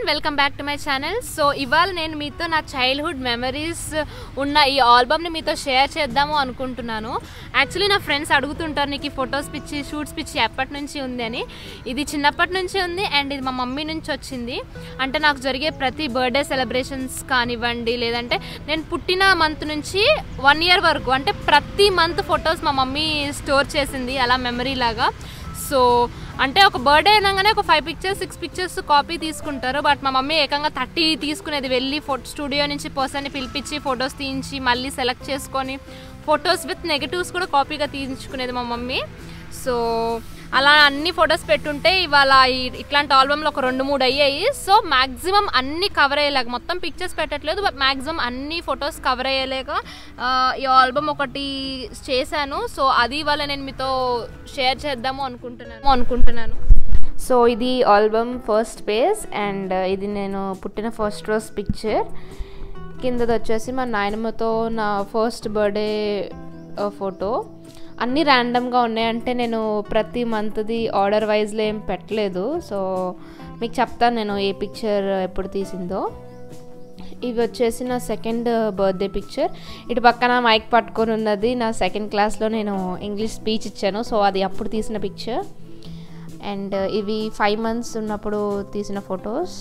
welcome back to my channel so ఇవాళ నేను మీతో నా చైల్డ్హుడ్ మెమరీస్ ఉన్న ఈ ఆల్బమ్ని మీతో షేర్ చేద్దాము అనుకుంటున్నాను యాక్చువల్లీ నా ఫ్రెండ్స్ అడుగుతుంటారు నీకు ఈ ఫొటోస్ పిచ్చి షూట్స్ పిచ్చి ఎప్పటి నుంచి ఉంది అని ఇది చిన్నప్పటి నుంచి ఉంది అండ్ ఇది మా మమ్మీ నుంచి వచ్చింది అంటే నాకు జరిగే ప్రతి బర్త్డే సెలబ్రేషన్స్ కానివ్వండి లేదంటే నేను పుట్టిన మంత్ నుంచి వన్ ఇయర్ వరకు అంటే ప్రతి మంత్ ఫొటోస్ మా మమ్మీ స్టోర్ చేసింది అలా మెమరీ లాగా సో అంటే ఒక బర్త్డే అనగానే ఒక five pictures six pictures copy తీసుకుంటారు బట్ మా మమ్మీ ఏకంగా థర్టీ తీసుకునేది వెళ్ళి ఫోటో స్టూడియో నుంచి పర్సన్ని పిలిపించి ఫొటోస్ తీయించి మళ్ళీ సెలెక్ట్ చేసుకొని ఫొటోస్ విత్ నెగటివ్స్ కూడా కాపీగా తీయించుకునేది మా మమ్మీ సో అలా అన్ని ఫొటోస్ పెట్టుంటే ఇవాళ ఈ- ఇట్లాంటి ఆల్బమ్లో ఒక రెండు మూడు అయ్యాయి సో మ్యాక్సిమం అన్ని కవర్ అయ్యేలాగా మొత్తం పిక్చర్స్ పెట్టట్లేదు బట్ మ్యాక్సిమం అన్ని ఫొటోస్ కవర్ అయ్యేలాగా ఆ, ఈ ఆల్బమ్ ఒకటి చేశాను సో అది ఇవాళ నేను మీతో షేర్ చేద్దాము అనుకుంటున్నాను అనుకుంటున్నాను సో ఇది ఆల్బమ్ ఫస్ట్ పేజ్ అండ్ ఇది నేను పుట్టిన ఫస్ట్ రోజ్ పిక్చర్ కిందది వచ్చేసి మా నాయనమ్మతో నా ఫస్ట్ బర్త్డే ఫోటో అన్నీ ర్యాండమ్గా ఉన్నాయి అంటే నేను ప్రతి మంత్ది ఆర్డర్ వైజ్లో ఏం పెట్టలేదు సో మీకు చెప్తాను నేను ఏ పిక్చర్ ఎప్పుడు తీసిందో ఇవి వచ్చేసి నా సెకండ్ బర్త్డే పిక్చర్ ఇటు పక్కన మైక్ పట్టుకొని ఉన్నది నా సెకండ్ క్లాస్లో నేను ఇంగ్లీష్ స్పీచ్ ఇచ్చాను సో అది అప్పుడు తీసిన పిక్చర్ అండ్ ఇవి ఫైవ్ మంత్స్ ఉన్నప్పుడు తీసిన ఫొటోస్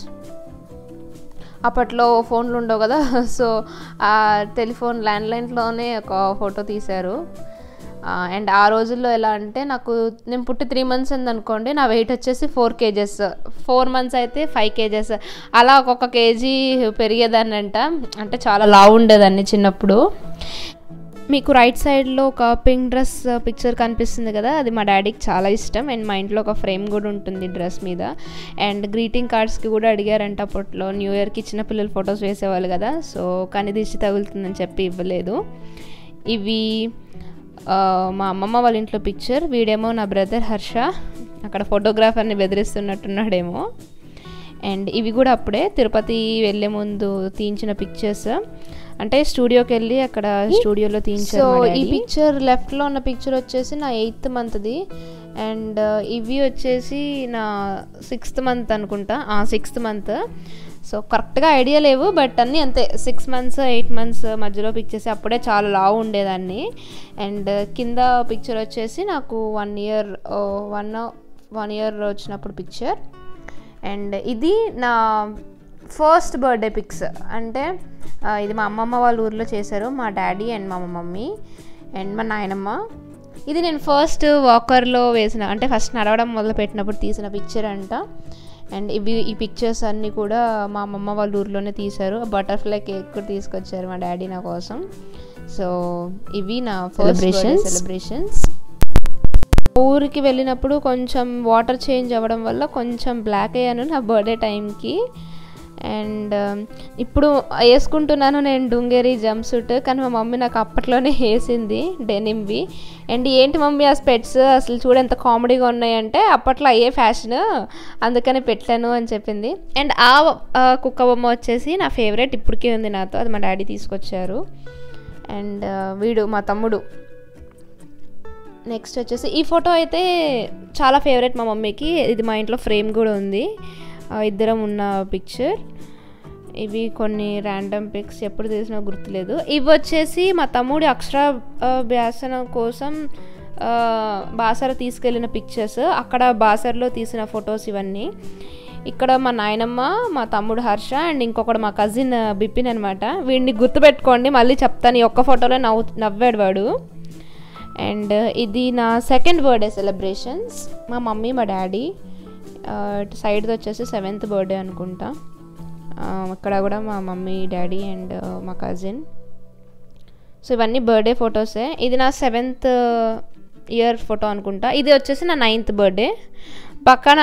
అప్పట్లో ఫోన్లు ఉండవు కదా సో ఆ టెలిఫోన్ ల్యాండ్లైన్లోనే ఒక ఫోటో తీశారు అండ్ ఆ రోజుల్లో ఎలా అంటే నాకు నేను పుట్టి త్రీ మంత్స్ ఉంది అనుకోండి నా వెయిట్ వచ్చేసి ఫోర్ కేజెస్ ఫోర్ మంత్స్ అయితే ఫైవ్ కేజెస్ అలా ఒక్కొక్క కేజీ పెరిగేదాన్ని అంట అంటే చాలా లావు ఉండేదాన్ని చిన్నప్పుడు మీకు రైట్ సైడ్లో ఒక పింక్ డ్రెస్ పిక్చర్ కనిపిస్తుంది కదా అది మా డాడీకి చాలా ఇష్టం అండ్ మా ఇంట్లో ఒక ఫ్రేమ్ కూడా ఉంటుంది డ్రెస్ మీద అండ్ గ్రీటింగ్ కార్డ్స్కి కూడా అడిగారంట అప్పట్లో న్యూ ఇయర్కి చిన్న పిల్లల ఫొటోస్ వేసేవాళ్ళు కదా సో కానీ దిష్టి తగులుతుందని చెప్పి ఇవ్వలేదు ఇవి ఆ, మా అమ్మమ్మ వాళ్ళ ఇంట్లో పిక్చర్ వీడేమో నా బ్రదర్ హర్ష అక్కడ ఫోటోగ్రాఫర్ని బెదిరిస్తున్నట్టున్నాడేమో అండ్ ఇవి కూడా అప్పుడే తిరుపతి వెళ్ళే ముందు తీయించిన పిక్చర్స్ అంటే స్టూడియోకి వెళ్ళి అక్కడ స్టూడియోలో తీయించారు సో ఈ పిక్చర్ లెఫ్ట్లో ఉన్న పిక్చర్ వచ్చేసి నా ఎయిత్ మంత్ది అండ్ ఇవి వచ్చేసి నా సిక్స్త్ మంత్ అనుకుంటా సిక్స్త్ మంత్ సో కరెక్ట్గా ఐడియా లేవు బట్ అన్నీ అంతే సిక్స్ మంత్స్ ఎయిట్ మంత్స్ మధ్యలో పిక్చర్స్ అప్పుడే చాలా లావు ఉండేదాన్ని అండ్ కింద పిక్చర్ వచ్చేసి నాకు one year one one year వచ్చినప్పుడు పిక్చర్ అండ్ ఇది నా ఫస్ట్ బర్త్డే పిక్స్ అంటే ఆ, ఇది మా అమ్మమ్మ వాళ్ళ ఊర్లో చేశారు మా డాడీ అండ్ మా మమ్మీ అండ్ మా నాయనమ్మ ఇది నేను ఫస్ట్ వాకర్లో వేసిన అంటే ఫస్ట్ నడవడం మొదలు పెట్టినప్పుడు తీసిన పిక్చర్ అంట అండ్ ఇవి ఈ పిక్చర్స్ అన్నీ కూడా మా అమ్మమ్మ వాళ్ళ ఊర్లోనే తీశారు బటర్ఫ్లై కేక్ కూడా తీసుకొచ్చారు మా డాడీ నా కోసం సో ఇవి నా సెలబ్రేషన్స్ సెలబ్రేషన్స్ ఊరికి వెళ్ళినప్పుడు కొంచెం వాటర్ చేంజ్ అవ్వడం వల్ల కొంచెం బ్లాక్ అయ్యాను నా బర్త్డే టైంకి అండ్ ఇప్పుడు వేసుకుంటున్నాను నేను డుంగేరి జంప్ సూట్ కానీ మా మమ్మీ నాకు అప్పట్లోనే వేసింది డెనిమ్వి అండ్ ఏంటి మమ్మీ ఆ స్పెట్స్ అసలు చూడ ఎంత కామెడీగా ఉన్నాయంటే అప్పట్లో అయ్యే ఫ్యాషన్ అందుకని పెట్టాను అని చెప్పింది అండ్ ఆ ఆ కుక్క బొమ్మ వచ్చేసి నా ఫేవరెట్ ఇప్పటికే ఉంది నాతో అది మా డాడీ తీసుకొచ్చారు అండ్ వీడు మా తమ్ముడు నెక్స్ట్ వచ్చేసి ఈ ఫోటో అయితే చాలా ఫేవరెట్ మా మమ్మీకి ఇది మా ఇంట్లో ఫ్రేమ్ కూడా ఉంది ఆ, ఇద్దరం ఉన్న పిక్చర్ ఇవి కొన్ని ర్యాండమ్ పిక్స్ ఎప్పుడు తీసినా గుర్తులేదు ఇవి వచ్చేసి మా తమ్ముడి అక్షర ఆ, వ్యాసనం కోసం ఆ, బాసర తీసుకెళ్ళిన పిక్చర్స్ అక్కడ బాసర్లో తీసిన ఫొటోస్ ఇవన్నీ ఇక్కడ మా నాయనమ్మ మా తమ్ముడు హర్ష అండ్ ఇంకొకడు మా కజిన్ బిపిన్ అనమాట వీడిని గుర్తుపెట్టుకోండి మళ్ళీ చెప్తాను ఈ ఒక్క ఫోటోలో నవ్వు నవ్వాడు వాడు అండ్ ఇది నా సెకండ్ బర్త్డే సెలబ్రేషన్స్ మా మమ్మీ మా డాడీ ఇటు సైడ్ది వచ్చేసి సెవెంత్ బర్త్డే అనుకుంటా ఆ, ఇక్కడ కూడా మా మమ్మీ డాడీ అండ్ మా కజిన్ సో ఇవన్నీ బర్త్డే ఫొటోసే ఇది నా సెవెంత్ ఇయర్ ఫోటో అనుకుంటా ఇది వచ్చేసి నా నైన్త్ బర్త్డే పక్కన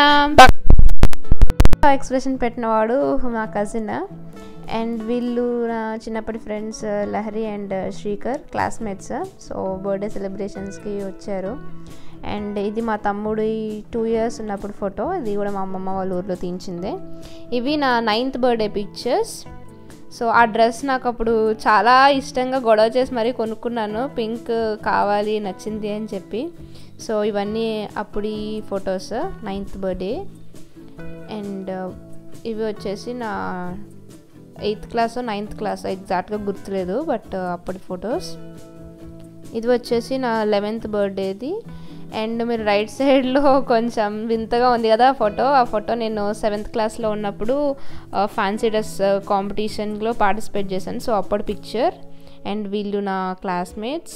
ఎక్స్ప్రెషన్ పెట్టినవాడు మా కజిన్ అండ్ వీళ్ళు నా చిన్నప్పటి friends Lahari and Srikar classmates so birthday సెలబ్రేషన్స్కి వచ్చారు అండ్ ఇది మా తమ్ముడి టూ ఇయర్స్ ఉన్నప్పుడు ఫోటో ఇది కూడా మా అమ్మమ్మ వాళ్ళ ఊర్లో తీయించిందే ఇవి నా నైన్త్ బర్త్డే పిక్చర్స్ సో ఆ డ్రెస్ నాకు అప్పుడు చాలా ఇష్టంగా గొడవ చేసి మరీ కొనుక్కున్నాను పింక్ కావాలి నచ్చింది అని చెప్పి సో ఇవన్నీ అప్పుడు ఫొటోస్ నైన్త్ బర్త్డే అండ్ ఇవి వచ్చేసి నా ఎయిత్ క్లాస్ నైన్త్ క్లాస్ ఎగ్జాక్ట్గా గుర్తులేదు బట్ అప్పటి ఫొటోస్ ఇది వచ్చేసి నా లెవెన్త్ బర్త్డేది అండ్ మీరు రైట్ సైడ్లో కొంచెం వింతగా ఉంది కదా ఫోటో ఆ ఫోటో నేను సెవెంత్ క్లాస్లో ఉన్నప్పుడు ఫ్యాన్సీ డ్రెస్ కాంపిటీషన్లో పార్టిసిపేట్ చేశాను సో అప్పటి పిక్చర్ అండ్ వీళ్ళు నా క్లాస్మేట్స్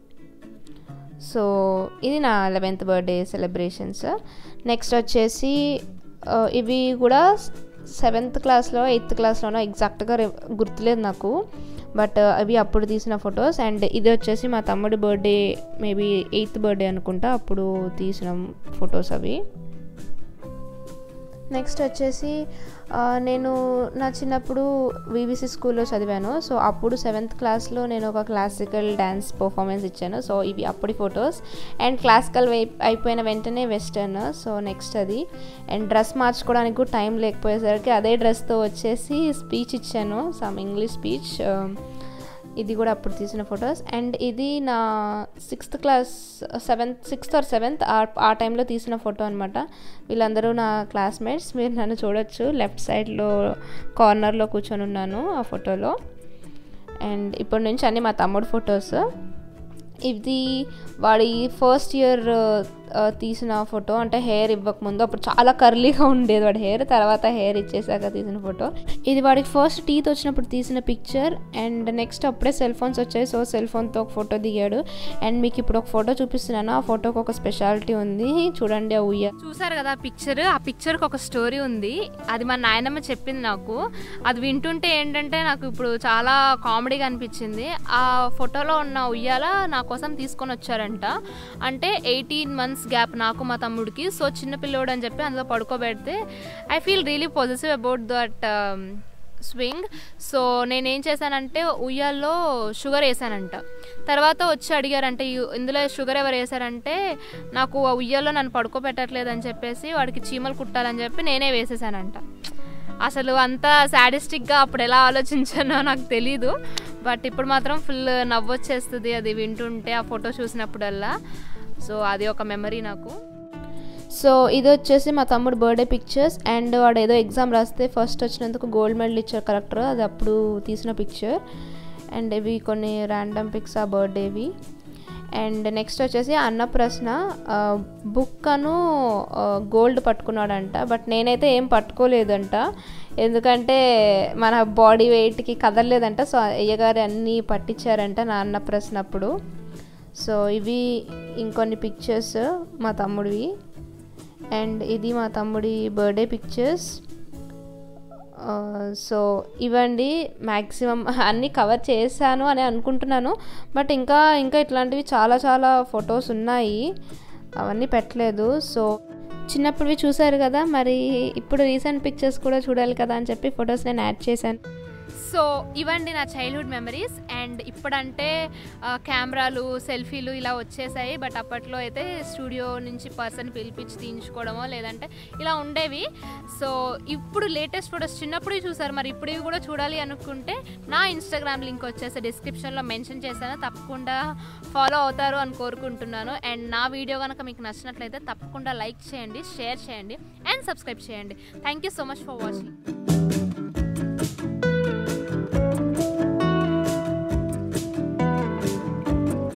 సో ఇది నా లెవెన్త్ బర్త్డే సెలబ్రేషన్స్ నెక్స్ట్ వచ్చేసి ఆ, ఇవి కూడా సెవెంత్ క్లాస్లో ఎయిత్ క్లాస్లోనో ఎగ్జాక్ట్గా గుర్తులేదు నాకు బట్ అవి అప్పుడు తీసిన ఫొటోస్ అండ్ ఇది వచ్చేసి మా తమ్ముడి బర్త్డే మేబీ ఎయిత్ బర్త్డే అనుకుంటా అప్పుడు తీసిన ఫొటోస్ అవి నెక్స్ట్ వచ్చేసి ఆ, నేను నా చిన్నప్పుడు వివిసి స్కూల్లో చదివాను సో అప్పుడు సెవెంత్ క్లాస్లో నేను ఒక క్లాసికల్ డ్యాన్స్ పర్ఫార్మెన్స్ ఇచ్చాను సో ఇవి అప్పటి ఫొటోస్ అండ్ క్లాసికల్ అయిపోయిన వెంటనే వెస్టర్న్ సో నెక్స్ట్ అది అండ్ డ్రెస్ మార్చుకోవడానికి కూడా టైం లేకపోయేసరికి అదే డ్రెస్తో వచ్చేసి స్పీచ్ ఇచ్చాను సమ్ ఇంగ్లీష్ స్పీచ్ ఇది కూడా అప్పుడు తీసిన ఫొటోస్ అండ్ ఇది నా sixth class seventh sixth or seventh ఆ టైంలో తీసిన ఫోటో అనమాట వీళ్ళందరూ నా క్లాస్మేట్స్ మీరు నన్ను చూడొచ్చు లెఫ్ట్ సైడ్లో కార్నర్లో కూర్చొని ఉన్నాను ఆ ఫోటోలో అండ్ ఇప్పటి నుంచి అన్నీ మా తమ్ముడు ఫొటోస్ ఇది వాడి ఫస్ట్ ఇయర్ తీసిన ఫోటో అంటే హెయిర్ ఇవ్వకముందు అప్పుడు చాలా కర్లీగా ఉండేది వాడి హెయిర్ తర్వాత హెయిర్ ఇచ్చేసాక తీసిన ఫోటో ఇది వాడికి ఫస్ట్ టీత్ వచ్చినప్పుడు తీసిన పిక్చర్ అండ్ నెక్స్ట్ అప్పుడే సెల్ ఫోన్స్ వచ్చాయి సో సెల్ ఫోన్తో ఒక ఫోటో దిగాడు అండ్ మీకు ఇప్పుడు ఒక ఫోటో చూపిస్తున్నాను ఆ ఫోటోకి ఒక స్పెషాలిటీ ఉంది చూడండి ఆ ఉయ్య చూసారు కదా ఆ పిక్చర్ ఆ పిక్చర్కి ఒక స్టోరీ ఉంది అది మా నాయనమ్మ చెప్పింది నాకు అది వింటుంటే ఏంటంటే నాకు ఇప్పుడు చాలా కామెడీగా అనిపించింది ఆ ఫోటోలో ఉన్న ఉయ్యాల నా కోసం తీసుకొని వచ్చారంట అంటే ఎయిటీన్ మంత్స్ గ్యాప్ నాకు మా తమ్ముడికి సో చిన్న పిల్లోడు అని చెప్పి అందులో పడుకోబెడితే I feel really positive about that swing so నేనేం చేశానంటే ఉయ్యాల్లో షుగర్ వేసానంట తర్వాత వచ్చి అడిగారంటే "ఈ- ఇందులో షుగర్ ఎవరు వేసారంటే నాకు ఆ ఉయ్యాల్లో నన్ను పడుకోబెట్టట్లేదు అని చెప్పేసి వాడికి చీమలు కుట్టాలని చెప్పి నేనే వేసేసానంట అసలు అంత సాడిస్టిక్గా అప్పుడు ఎలా ఆలోచించానో నాకు తెలీదు బట్ ఇప్పుడు మాత్రం ఫుల్ నవ్వొచ్చేస్తుంది అది వింటుంటే ఆ ఫోటో చూసినప్పుడల్లా సో అది ఒక మెమరీ నాకు సో ఇది వచ్చేసి మా తమ్ముడు బర్త్డే పిక్చర్స్ అండ్ వాడు ఏదో ఎగ్జామ్ రాస్తే ఫస్ట్ వచ్చినందుకు గోల్డ్ మెడల్ ఇచ్చారు కలెక్టర్ అది అప్పుడు తీసిన పిక్చర్ అండ్ ఇవి కొన్ని ర్యాండమ్ పిక్స్ ఆ బర్త్డేవి అండ్ నెక్స్ట్ వచ్చేసి అన్నప్రశ్న బుక్ అను గోల్డ్ పట్టుకున్నాడంట బట్ నేనైతే ఏం పట్టుకోలేదంట ఎందుకంటే మన బాడీ వెయిట్కి కదలలేదంట సో అయ్యగారు అన్నీ పట్టించారంట నా అన్నప్రశ్న అప్పుడు సో ఇవి ఇంకొన్ని పిక్చర్స్ మా తమ్ముడివి అండ్ ఇది మా తమ్ముడి బర్త్డే పిక్చర్స్ సో ఇవండి మ్యాక్సిమం అన్నీ కవర్ చేశాను అని అనుకుంటున్నాను బట్ ఇంకా ఇంకా ఇట్లాంటివి చాలా చాలా ఫొటోస్ ఉన్నాయి అవన్నీ పెట్టలేదు సో చిన్నప్పుడువి చూసారు కదా మరి ఇప్పుడు రీసెంట్ పిక్చర్స్ కూడా చూడాలి కదా అని చెప్పి ఫొటోస్ నేను యాడ్ చేశాను సో ఇవండి నా చైల్డ్హుడ్ మెమరీస్ అండ్ ఇప్పుడంటే ఆ, కెమెరాలు సెల్ఫీలు ఇలా వచ్చేసాయి బట్ అప్పట్లో అయితే స్టూడియో నుంచి పర్సన్ పిలిపించి తీయించుకోవడమో లేదంటే ఇలా ఉండేవి సో ఇప్పుడు లేటెస్ట్ ఫొటోస్ చిన్నప్పుడు చూసారు మరి ఇప్పుడు ఇవి కూడా చూడాలి అనుకుంటే నా ఇన్స్టాగ్రామ్ లింక్ వచ్చేసి డిస్క్రిప్షన్లో మెన్షన్ చేశాను తప్పకుండా ఫాలో అవుతారు అని కోరుకుంటున్నాను అండ్ నా వీడియో కనుక మీకు నచ్చినట్లయితే తప్పకుండా లైక్ చేయండి షేర్ చేయండి అండ్ సబ్స్క్రైబ్ చేయండి thank you so much for watching